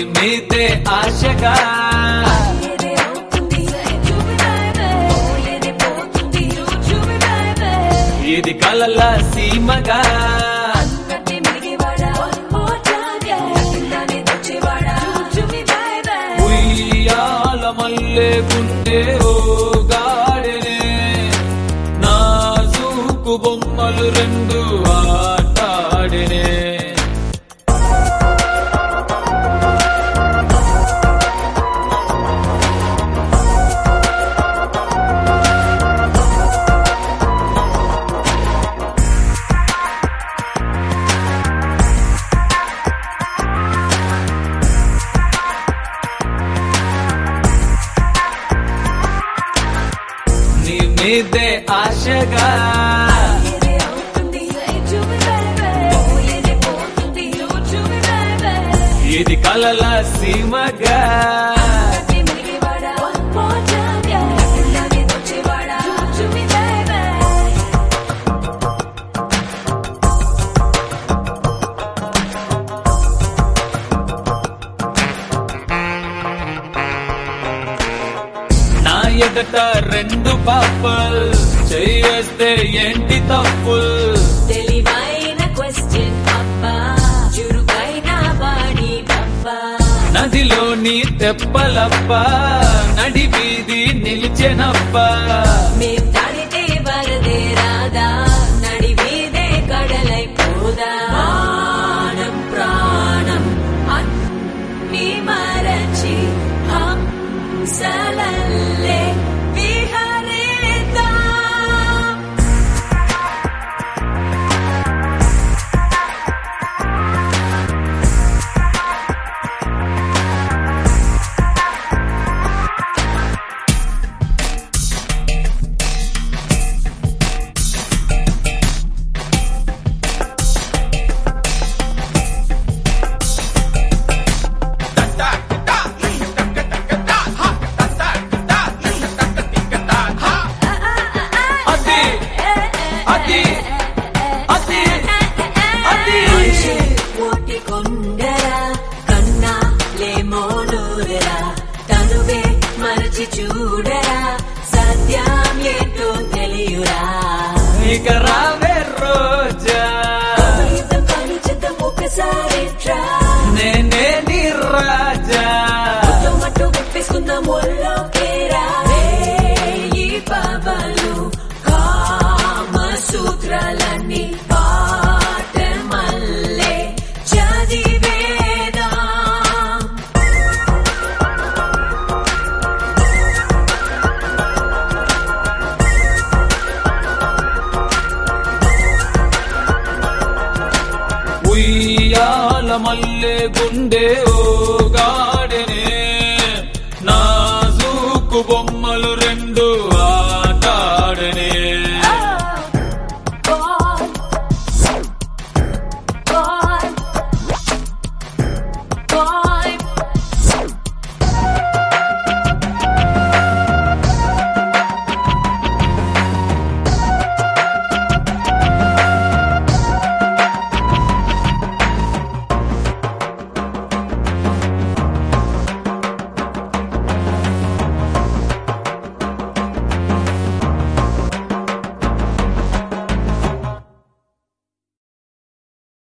మీదే ఆశగా ఏదే అవుతుంది చూపి బేబే ఏదే పోతుంది చూపి బేబే ఇది కలల సీమగా అన్నట్టే మిగివాడా మోటాగా ఇలానే తెచ్చేవాడా చూపి బేబే ఉయ్యాల మల్లె గుండె ఓ గాడెనే నాజూకు బొమ్మలు రెండు ఆటాడెనే నీ మీదే ఆశగా ఏదే అవుతుంది చూపి బేబే ఏదే పోతుంది చూపి బేబే ఇది కలల సీమగా అన్నట్టే మిగివాడా మోటాగా ఇలానే తెచ్చేవాడా చూపి బేబే నా ఎదట రెండు పాపల్ చేయేస్తే ఏంటి తప్పుల్ తెలివైన క్వశ్చన్ అబ్బా చురుకైన బాడీ డబ్బా నదిలోని తెప్పలప్ప నడి వీధి నిలిచెనప్ప మేం తాడితే వరదే రాదా నడి మీదే కడలైపోదా మానం ప్రాణం అన్ని మరచి హంసలల్లే విహరిద్దాం అది అది అది అది మనిషి ఓటి కొండరా కన్నా లేమోనూరా తనువే మరచి చూడరా సత్యం ఏంటో తెలియురా ఇక రావే రోజా యుద్ధం కాని చిత్తం ఒకసారి ట్రా నేనే నీ రాజా మట్టు విప్పేసుకుందాం ఒళ్ళో కేరా ఈ బాబాలు కామ సూత్రాలన్నీ పాట మల్లే చదివేదా ఉయ్యాల మల్లె గుండె ఓ